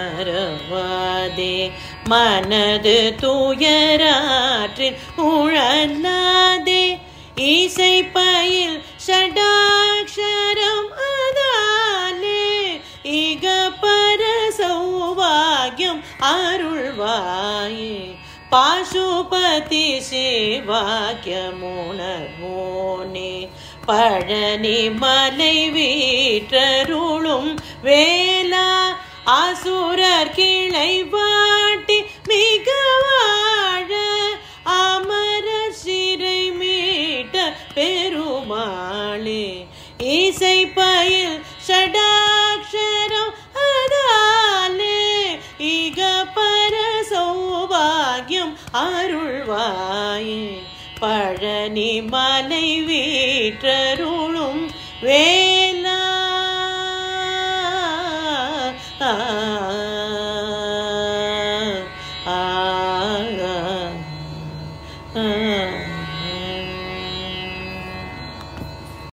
மறவாதே மனது துயராற்றில் உழலாதே இசை பயில் ஷடாக்ஷரம் அதாலே இக பர சௌபாகியம் அருள்வாயே பாசுபதி சிவாக்கியமுணர்வோனே பழனி மலை வீற்றருளும் வேளா அசுரர் கிளை வாட்டி மிக வாழ அமர சிறை மீட்ட பெருமாளே இசை பயில் ஷடாக்ஷரம் அதாலே இக பர சௌபாகியம் அருள்வாயே பழனி மலை வீற்றருளும் வேளா ஆ, ஆ, ஆ, ஆ.